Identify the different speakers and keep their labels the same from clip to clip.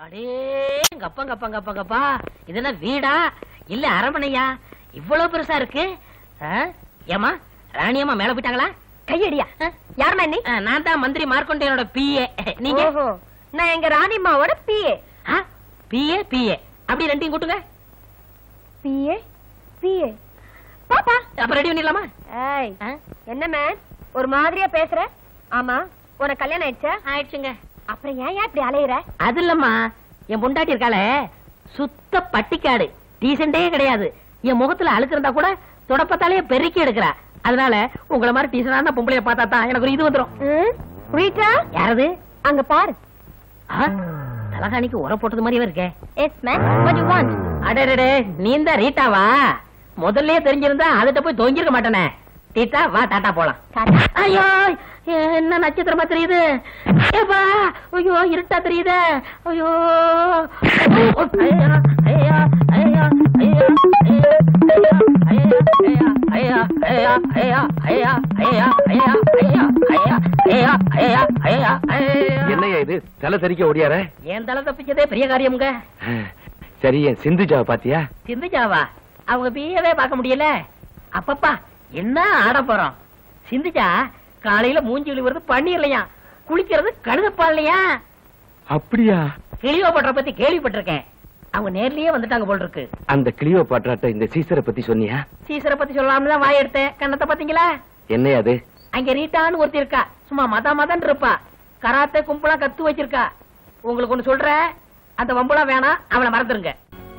Speaker 1: அடே கப்பா கப்பா கப்பா கப்பா இது என்ன வீடா இல்ல அரமனையா இவ்வளவு பெருசா இருக்கு ஆ? ஏம்மா ராணியம்மா மேல போயிட்டாங்களா
Speaker 2: கையடியா யாருமா நீ
Speaker 1: ஆ, நான் தான் மந்திரி மார்க்கொண்டையனோட பிஏ நீங்க
Speaker 2: ஓஹோ நான் எங்க ராணிமாவோட பிஏ
Speaker 1: பிஏ பிஏ அப்படி ரெண்டையும் கூட்டுங்க
Speaker 2: பிஏ பிஏ பாப்பா
Speaker 1: அப்ப ரெடி பண்ணிடலாமா
Speaker 2: ஏய்
Speaker 1: ஆ?
Speaker 2: என்ன மேன் ஒரு மாதிரியா பேசுற ஆமா உனக்கு கல்யாணம் ஆயிடுச்சா
Speaker 1: ஆயிடுச்சுங்க
Speaker 2: அப்புறம் ஏன் ஏன் இப்படி அலையுற
Speaker 1: அது இல்லம்மா என் பொண்டாட்டி இருக்காளே சுத்த பட்டிக்காடு டீசெண்டே கிடையாது என் முகத்துல அழுக்கு இருந்தா கூட தொடப்பத்தாலே பெருக்கி எடுக்கிறா அதனால உங்களை மாதிரி டீசெண்டான பொம்பளைய பார்த்தா தான் எனக்கு ஒரு இது வந்துரும்
Speaker 2: ம்? ரீட்டா
Speaker 1: யாரது
Speaker 2: அங்க பாரு
Speaker 1: ஆ, தலகாணிக்கு உர போட்டது மாதிரியே இருக்கே
Speaker 2: yes man what you want
Speaker 1: அடடே நீ தான் ரீட்டாவா முதல்லயே தெரிஞ்சிருந்தா அதுட்ட போய் தொங்கிருக்க மாட்டேனே ரீட்டா வா டாட்டா போலாம் ஐயோ என்ன நட்சத்திரமா தெரியுது ஏப்பா ஐயோ இருட்டா தெரியுது ஐயோ ஐயோ ஐயோ ஐயோ ஐயோ ஐயோ ஐயோ ஐயோ ஐயோ ஐயோ ஐயோ ஐயோ ஐயோ ஐயோ ஐயோ ஐயோ ஐயோ ஐயோ
Speaker 3: என்னையா இது தலை தெறிக்க ஓடியார
Speaker 1: என் தலை தப்பிச்சதே பெரிய காரியம்ங்க
Speaker 3: சரி என் சிந்துஜாவை பாத்தியா
Speaker 1: சிந்துஜாவா அவங்க பிஏவே பார்க்க முடியல அப்பப்பா என்ன ஆட போறோம் சிந்துஜா காலையில மூஞ்சி விழுவுறது பன்னீர்லையா குளிக்கிறது கழுதப்பாலையா
Speaker 3: அப்படியா
Speaker 1: கிளியோபட்ற பத்தி கேள்விப்பட்டிருக்கேன் அவங்க நேர்லயே வந்துட்டாங்க போல் இருக்கு
Speaker 3: அந்த கிளியோ பாட்டாட்ட இந்த சீசரை பத்தி சொன்னியா
Speaker 1: சீசரை பத்தி சொல்லாம தான் வாய் எடுத்தேன் கண்ணத்தை பாத்தீங்களா
Speaker 3: என்னையா அது
Speaker 1: அங்க ரீட்டான்னு ஒருத்தி இருக்கா சும்மா மத மதன் இருப்பா கராத்தே கும்பலா கத்து வச்சிருக்கா உங்களுக்கு ஒண்ணு சொல்றேன் அந்த வம்புலாம் வேணாம் அவளை மறந்துருங்க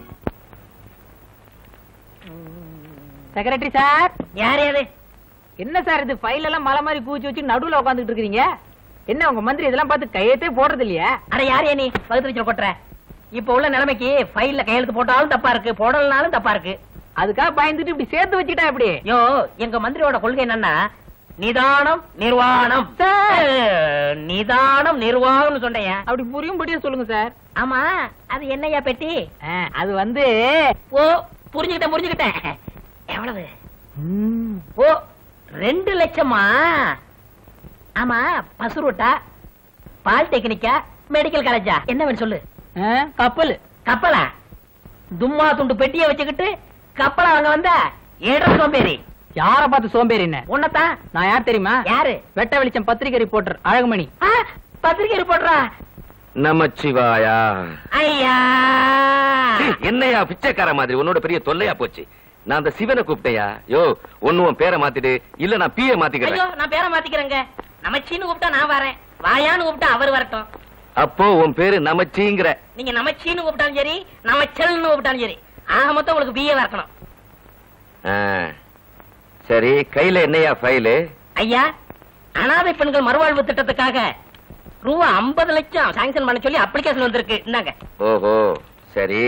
Speaker 4: செக்ரட்டரி சார்
Speaker 1: யார் யாரு
Speaker 4: என்ன சார் இது ஃபைல் எல்லாம் மலை மாதிரி பூச்சி வச்சு நடுவுல உட்காந்துட்டு இருக்கீங்க என்ன உங்க மந்திரி இதெல்லாம் பார்த்து கையெழுத்தே போடுறது இல்லையா
Speaker 1: அட யார் நீ பகுத்து வச்சு கொட்டுற இப்ப உள்ள நிலைமைக்கு ஃபைல்ல கையெழுத்து போட்டாலும் தப்பா இருக்கு போடலனாலும் தப்பா இருக்கு
Speaker 4: அதுக்காக பயந்துட்டு இப்படி சேர்த்து வச்சுட்டா எப்படி
Speaker 1: யோ எங்க மந்திரியோட கொள்கை என்னன்னா நிதானம் நிர்வாணம் அஹ், நிதானம் நிர்வாகம்னு சொன்னேன்
Speaker 4: அப்படி புரியும்படியா சொல்லுங்க சார்
Speaker 1: ஆமா அது என்னையா பெட்டி
Speaker 4: ஆ, அது வந்து
Speaker 1: ஓ புரிஞ்சுக்கிட்டேன் புரிஞ்சுக்கிட்டேன் எவ்வளவு ஓ ரெண்டு லட்சமா ஆமா பசுரோட்டா பாலிடெக்னிக்கா மெடிக்கல் காலேஜா என்ன வேணும் சொல்லு
Speaker 4: ஆ, கப்பல்
Speaker 1: கப்பலா தும்மா துண்டு பெட்டியை வச்சுக்கிட்டு கப்பலா வாங்க வந்த ஏழரை சோம்பேறி
Speaker 4: யார பார்த்து சோம்பேறி என்ன
Speaker 1: உன்னதான்
Speaker 4: நான் யார் தெரியுமா
Speaker 1: யாரு
Speaker 4: வெட்ட வெளிச்சம் பத்திரிகை ரிப்போர்ட்டர் அழகுமணி
Speaker 1: ஆ, பத்திரிக்கை ரிப்போர்ட்டரா
Speaker 3: நமச்சிவாயா
Speaker 1: ஐயா
Speaker 3: சீ, என்னையா பிச்சைக்கார மாதிரி உன்னோட பெரிய தொல்லையா போச்சு நான் அந்த சிவனை கூப்பிட்டையா யோ ஒண்ணு உன் பேரை மாத்திடு இல்ல நான் பிஏ
Speaker 1: ஐயோ
Speaker 3: மாத்திக்கிறேன்
Speaker 1: நான் பேரை மாத்திக்கிறேங்க நமச்சின்னு கூப்பிட்டா நான் வரேன் வாயான்னு கூப்பிட்டா அவர் வரட்டும்
Speaker 3: அப்போ உன் பேரு நமச்சிங்கிற
Speaker 1: நீங்க நமச்சின்னு கூப்பிட்டாலும் சரி நமச்சல்னு கூப்பிட்டாலும் சரி ஆக மொத்தம் உங்களுக்கு பிஏ வரக்கணும்
Speaker 3: ஆ, சரி கையில என்னையா ஃபைலு
Speaker 1: ஐயா அனாதை பெண்கள் மறுவாழ்வு திட்டத்துக்காக ரூபா ஐம்பது லட்சம் சாங்ஷன் பண்ண சொல்லி அப்ளிகேஷன் வந்திருக்கு இந்தாங்க
Speaker 3: ஓஹோ சரி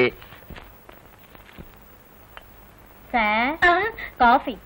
Speaker 2: சார் காஃபி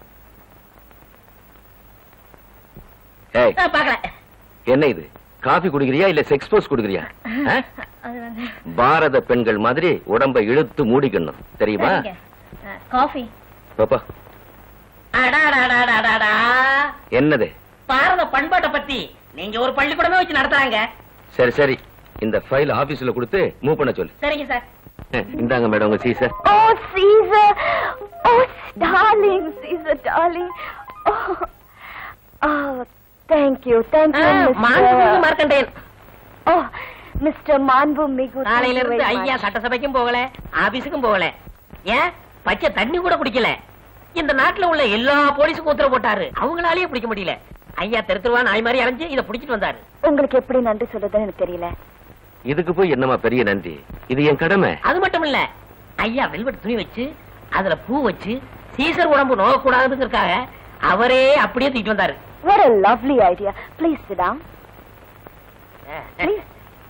Speaker 3: ஏய்
Speaker 1: ஆ, பாக்கல
Speaker 3: என்ன இது காபி குடிக்கிறியா இல்ல செக்ஸ் போஸ் குடுக்கிறியா ஆ? பாரத பெண்கள் மாதிரி உடம்ப இழுத்து மூடிக்கணும் தெரியுமா
Speaker 2: காஃபி
Speaker 3: பாப்பா
Speaker 1: அடாடாடாடாடாடா.
Speaker 3: என்னது
Speaker 1: பாரத பண்பாட்டை பத்தி நீங்க ஒரு பள்ளிக்கூடமே வச்சு நடத்துறாங்க
Speaker 3: சரி சரி இந்த ஃபைல் ஆபீஸ்ல கொடுத்து மூவ் பண்ண சொல்லு
Speaker 1: சரிங்க சார்
Speaker 3: அஹ், இந்தாங்க மேடம் உங்க Caesar
Speaker 2: Oh, Caesar! Oh, darling, Caesar, darling. Oh, oh thank you, thank you,
Speaker 1: மாண்புமிகு
Speaker 2: Mr.
Speaker 1: Markandeyan
Speaker 2: Oh, Mr. Manbu Migu. thank
Speaker 1: காலையில
Speaker 2: you
Speaker 1: இருந்து
Speaker 2: very
Speaker 1: ஐயா
Speaker 2: much.
Speaker 1: சட்டசபைக்கும் போகல ஆபீஸுக்கும் போகல ஏன் பச்சை தண்ணி கூட குடிக்கல இந்த நாட்டுல உள்ள எல்லா போலீஸுக்கும் உத்தரவு போட்டாரு அவங்களாலேயே பிடிக்க முடியல ஐயா தெரு தெருவா நாய் மாதிரி அலைஞ்சு இதை பிடிச்சிட்டு வந்தாரு
Speaker 2: உங்களுக்கு எப்படி நன்றி சொல்றதுன்னு எனக்கு தெரியல
Speaker 3: இதுக்கு போய் என்னமா பெரிய நன்றி இது என் கடமை
Speaker 1: அது மட்டும் இல்ல ஐயா வெல்வெட் துணி வச்சு அதுல பூ வச்சு சீசர் உடம்பு நோகக்கூடாதுங்கிறதுக்காக அவரே அப்படியே தூக்கிட்டு வந்தாரு
Speaker 2: What a lovely idea. Please sit down. Please.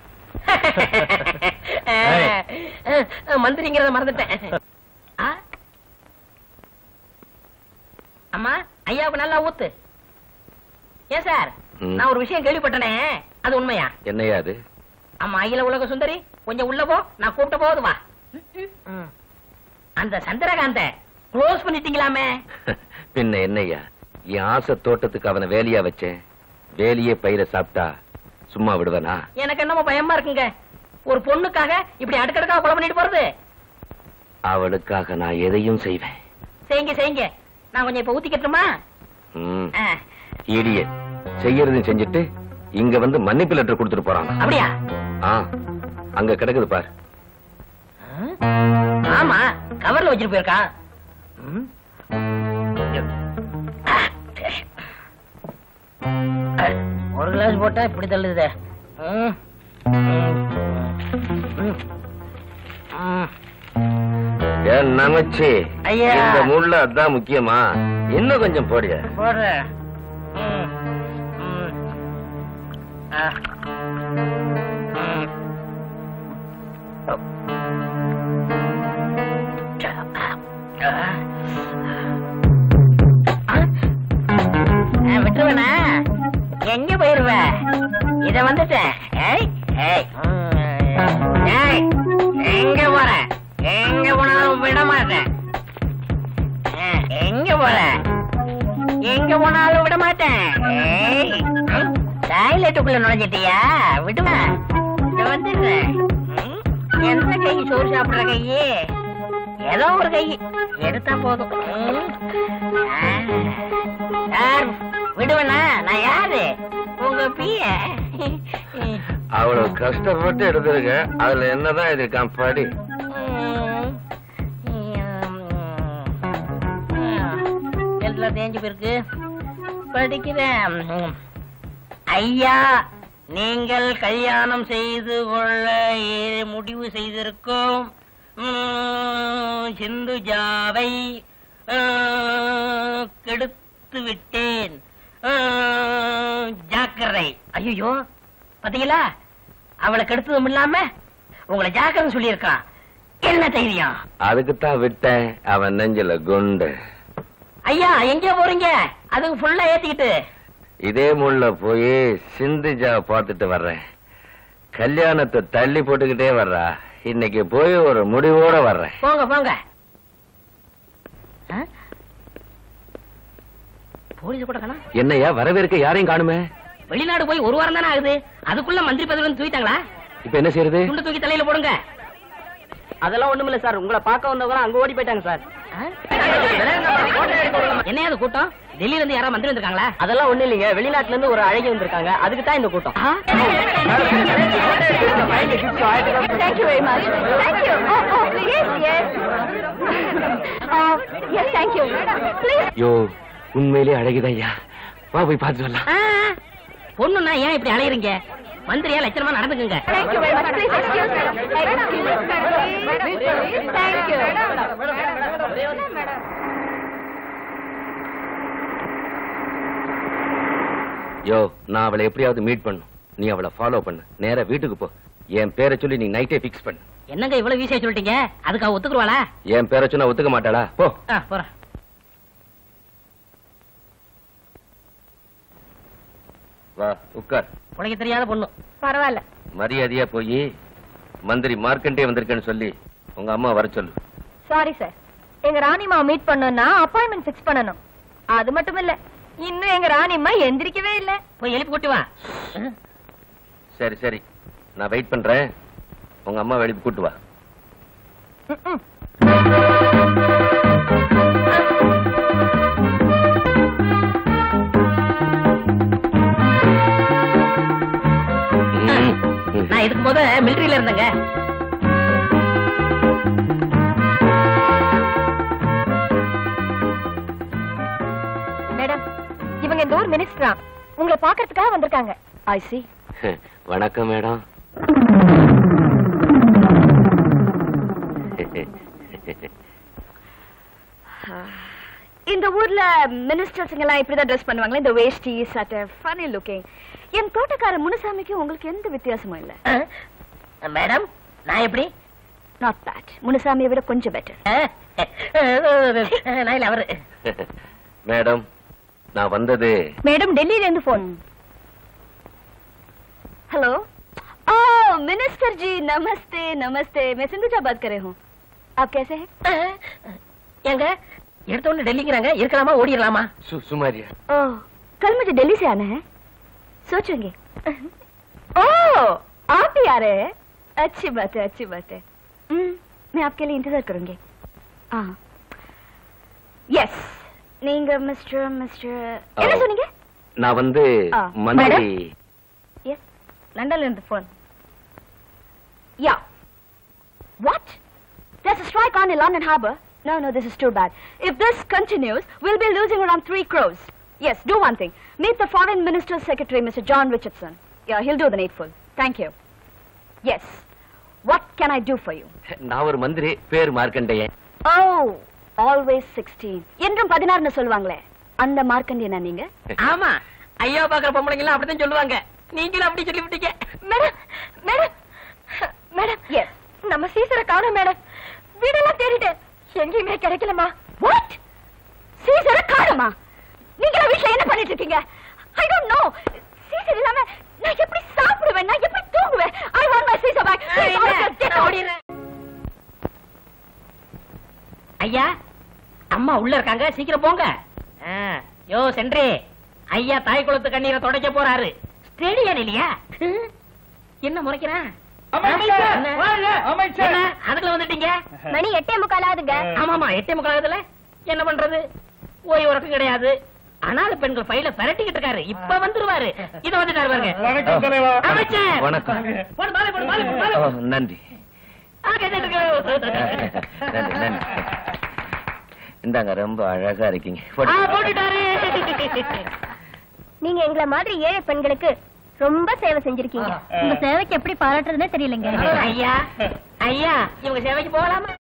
Speaker 1: மந்திரிங்கிறத மறந்துட்டேன் ஆ? அம்மா ஐயாவுக்கு நல்லா ஊத்து ஏன் சார்
Speaker 3: ம்.
Speaker 1: நான் ஒரு விஷயம் கேள்விப்பட்டனே அது உண்மையா
Speaker 3: என்னையா அது
Speaker 1: அம்மா அகில உலக சுந்தரி கொஞ்சம் உள்ள போ நான் கூப்பிட்ட போது வா ம். அந்த சந்திரகாந்த க்ளோஸ் பண்ணிட்டீங்களாமே
Speaker 3: பின்ன என்னய்யா என் ஆசை தோட்டத்துக்கு அவனை வேலையா வச்சேன் வேலையே பயிர சாப்பிட்டா சும்மா விடுவனா
Speaker 1: எனக்கு என்னமோ பயமா இருக்குங்க ஒரு பொண்ணுக்காக இப்படி அடுக்கடுக்கா கொலை பண்ணிட்டு போறது
Speaker 3: அவளுக்காக நான் எதையும் செய்வேன்
Speaker 1: செய்யுங்க செய்யுங்க நான் கொஞ்சம் இப்ப ஊத்திக்கட்டுமா
Speaker 3: ம்.
Speaker 1: ஆ,
Speaker 3: இடியட் செய்யறதையும் செஞ்சுட்டு இங்க வந்து மன்னிப்பு லெட்டர் கொடுத்துட்டு போறாங்க
Speaker 1: அப்படியா
Speaker 3: ஆ அங்க கிடக்குது பார்
Speaker 1: ஆமா கவர்ல வச்சிட்டு போயிருக்கா ம். ஒரு கிளாஸ் போட்டா இப்படி தள்ளுதே ம். ம். ம். ம்.
Speaker 3: ஏன் நமச்சி
Speaker 1: ஐயா.
Speaker 3: இந்த முள்ள அதான் முக்கியமா இன்னும் கொஞ்சம் போடிய
Speaker 1: போடுறேன் ம். ம். ஆ. ம். விட்டுருவனா எங்க போயிருவ இத வந்துட்டேன் ஏய், ஏய். ஏய், எங்க போற எங்க போனாலும் விட மாட்டேன் ஆ, எங்க போற எங்க போனாலும் விட மாட்டேன் ஏய், ம், டாய்லெட்டுக்குள்ள நுழைஞ்சிட்டியா விடுவா இத வந்துடுறேன் ம், எந்த கை சோறு சாப்பிடுற கையே ஏதோ ஒரு கை எடுத்தா போதும் ம். ஆ. யார் விடுவனா நான் யாரு உங்க பிய
Speaker 3: அவ்வளவு கஷ்டப்பட்டு எடுத்திருக்க அதுல என்னதான் இது கம்பாடி
Speaker 1: எல்லாம் தேஞ்சு போயிருக்கு படிக்கிறேன் ம். ஐயா நீங்கள் கல்யாணம் செய்து கொள்ள ஏ- முடிவு செய்திருக்கும் ம், சிந்துஜாவை ம், கெடுத்து விட்டேன் ம், ஜாக்கிரதை ஐயோ பாத்தீங்களா அவளை கெடுத்ததும் இல்லாம உங்களை ஜாக்கிரதை சொல்லியிருக்கான் என்ன தைரியம்
Speaker 3: அதுக்குத்தான் விட்டேன் அவன் நெஞ்சில குண்டு
Speaker 1: ஐயா எங்க போறீங்க அதுக்கு ஃபுல்லா ஏத்திக்கிட்டு
Speaker 3: இதே முள்ள போய் சிந்துஜா பார்த்துட்டு வர்றேன் கல்யாணத்தை தள்ளி போட்டுக்கிட்டே வர்றா இன்னைக்கு போய் ஒரு முடிவோட வர்றேன்
Speaker 1: போங்க போங்க ஆ? போலீஸ் கூட காணோம்.
Speaker 3: என்னையா வரவேற்க யாரையும் காணுமே
Speaker 1: வெளிநாடு போய் ஒரு வாரம் தானே ஆகுது அதுக்குள்ள மந்திரி பதவி வந்து தூக்கிட்டாங்களா
Speaker 3: இப்ப என்ன செய்யறது
Speaker 1: துண்டு தூக்கி தலையில போடுங்க
Speaker 4: அதெல்லாம் ஒண்ணுமில்ல சார் உங்களை பார்க்க வந்தவங்க அங்க ஓடி போயிட்டாங்க சார்
Speaker 1: ஆ? என்னையா அது கூட்டம் டெல்லியில இருந்து யாரா மந்திரி வந்திருக்காங்களா
Speaker 4: அதெல்லாம் ஒண்ணு இல்லைங்க வெளிநாட்டுல இருந்து ஒரு அழகி வந்திருக்காங்க அதுக்கு தான் இந்த கூட்டம்
Speaker 1: ஆ?
Speaker 2: Thank you very much. Thank you. Oh, oh, yes, yes. Uh, yes, thank you. Please.
Speaker 3: யோ உண்மையிலே அழகுதையா வா போய் பார்த்துட்டு வரலாம்
Speaker 1: ஆ, பொண்ணுன்னா ஏன் இப்படி அலையறீங்க மந்திரியா லட்சணமா நடந்துக்குங்க
Speaker 2: Thank you very much. Please excuse me. Excuse me. Thank you.
Speaker 3: யோ நான் அவளை எப்படியாவது மீட் பண்ணும் நீ அவளை ஃபாலோ பண்ணு நேரா வீட்டுக்கு போ என் பேரை சொல்லி நீ நைட்டே ஃபிக்ஸ் பண்ணு
Speaker 1: என்னங்க இவ்வளவு வீசியா சொல்லிட்டீங்க அதுக்கு அவ ஒத்துக்குருவாளா
Speaker 3: என் பேரை சொன்னா ஒத்துக்க மாட்டாளா போ
Speaker 1: ஆ, போறேன்
Speaker 3: வா உட்கார்
Speaker 1: உனக்கு தெரியாத பொண்ணு
Speaker 2: பரவாயில்ல
Speaker 3: மரியாதையா போய் மந்திரி மார்க்கண்டே வந்திருக்கேன்னு சொல்லி உங்க அம்மா வர சொல்லு
Speaker 2: சாரி சார் எங்க ராணிமாவை மீட் பண்ணனும்னா அப்பாயின்மெண்ட் ஃபிக்ஸ் பண்ணனும் அது மட்டும் இல்ல இன்னும் எங்க ராணிம்மா எந்திரிக்கவே இல்ல
Speaker 1: போய் எழுப்பி கூட்டி வா
Speaker 3: சரி சரி நான் வெயிட் பண்றேன் உங்க அம்மா வெளியே கூட்டு வா
Speaker 2: ம்ம்.
Speaker 3: ம்.
Speaker 1: நான் இதுக்கு போத மிலிட்டரியில இருந்தேங்க
Speaker 2: மேடம் இவங்க இந்த ஊர் மினிஸ்டரா உங்களை பாக்குறதுக்காக வந்திருக்காங்க ஐ சி
Speaker 3: வணக்கம் மேடம்
Speaker 2: இந்த ஊர்ல மினிஸ்டர்ஸ் எல்லாம் இப்படிதான் ட்ரெஸ் பண்ணுவாங்களே இந்த வேஷ்டி சட்டை ஃபனி லுக்கிங் என் தோட்டக்கார முனுசாமிக்கு உங்களுக்கு எந்த வித்தியாசமும் இல்ல
Speaker 1: மேடம் நான் எப்படி
Speaker 2: நாட் பேட் முனுசாமியை விட கொஞ்சம் பெட்டர்
Speaker 1: நான் இல்ல அவரு
Speaker 3: மேடம் நான் வந்தது
Speaker 2: मैडम दिल्ली रेंद phone hello oh minister ji नमस्ते नमस्ते मैं सिंधुजा बात कर रही हूँ आप कैसे हैं
Speaker 1: எங்க எடுத்த உடனே டெல்லிங்கிறாங்க இருக்கலாமா ஓடிடலாமா
Speaker 3: சு- சுமாரியா
Speaker 2: ओह कल मुझे दिल्ली से आना है सोचेंगे ओह आप ही आ रहे हैं अच्छी बात है अच्छी बात है हम्म, मैं आपके लिए इंतजार करूंगी हाँ यस நீங்க மிஸ்டர் மிஸ்டர் என்ன
Speaker 3: Oh.
Speaker 2: சொன்னீங்க
Speaker 3: நான் வந்து
Speaker 2: ஆ.
Speaker 3: மந்திரி
Speaker 2: எஸ் லண்டன்ல இருந்து phone yeah what There's a strike on in London Harbour. No, no, this is too bad. If this continues, we'll be losing around three crores. Yes, do one thing. Meet the Foreign Minister's Secretary, Mr. John Richardson. Yeah, he'll do the needful. Thank you. Yes. What can I do for you?
Speaker 3: நான் ஒரு மந்திரி பேர் Markandeyan
Speaker 2: Oh, always 16. என்றும் பதினாறுன்னு சொல்லுவாங்களே அந்த மார்க்கண்டியனா நீங்க
Speaker 1: ஆமா ஐயா பாக்குற பொம்பளைங்க எல்லாம் அப்படித்தான் சொல்லுவாங்க நீங்களும் அப்படி சொல்லி விட்டீங்க
Speaker 2: மேடம் மேடம் மேடம் எஸ் நம்ம சீசரை காணோம் மேடம் வீடெல்லாம் தேடிட்டேன் எங்கேயுமே கிடைக்கலமா வாட் சீசரை காணோமா நீங்க வீட்ல என்ன பண்ணிட்டு இருக்கீங்க ஐ டோன்ட் நோ சீசர் இல்லாம நான் எப்படி சாப்பிடுவேன் நான் எப்படி தூங்குவேன் I want my Caesar back
Speaker 1: ஓடிடுறேன் ஐயா அம்மா உள்ள இருக்காங்க சீக்கிரம் போங்க ஆ, யோ சென்றே ஐயா தாய் குளத்து கண்ணீரை துடைக்க போறாரு ஸ்டேடியன் இல்லையா ஹம்? என்ன முறைக்கிறேன்
Speaker 5: அமைச்சர்,
Speaker 1: என்ன?
Speaker 5: வாங்க, அமைச்சர்.
Speaker 1: என்ன? அதுக்குள்ள வந்துட்டீங்க
Speaker 2: மணி எட்டே முக்காலாதுங்க
Speaker 1: ஆமாமா எட்டே முக்காலத்துல என்ன பண்றது ஓய்வு உறக்கம் கிடையாது அனாதை பெண்கள் ஃபைல பிரட்டிக்கிட்டு இருக்காரு இப்ப வந்துருவாரு இத வந்துட்டாரு பாருங்க
Speaker 5: வணக்கம் தலைவா
Speaker 1: அமைச்சர்
Speaker 3: வணக்கம்
Speaker 1: போடு, மாலை போடு, மாலை போடு, மாலை
Speaker 3: ஓ,
Speaker 1: போடு.
Speaker 3: நன்றி
Speaker 1: ஆ, கேட்டுட்டு இருக்கு.
Speaker 3: நன்றி நன்றி இந்தாங்க ரொம்ப அழகா இருக்கீங்க
Speaker 1: ஆ,
Speaker 3: போடுங்க.
Speaker 1: போட்டுட்டாரு
Speaker 2: நீங்க எங்கள மாதிரி ஏழை பெண்களுக்கு ரொம்ப சேவை செஞ்சிருக்கீங்க உங்க சேவைக்கு எப்படி பாராட்டுறதுனே தெரியலங்க
Speaker 1: ஐயா ஐயா இவங்க சேவைக்கு போகலாமா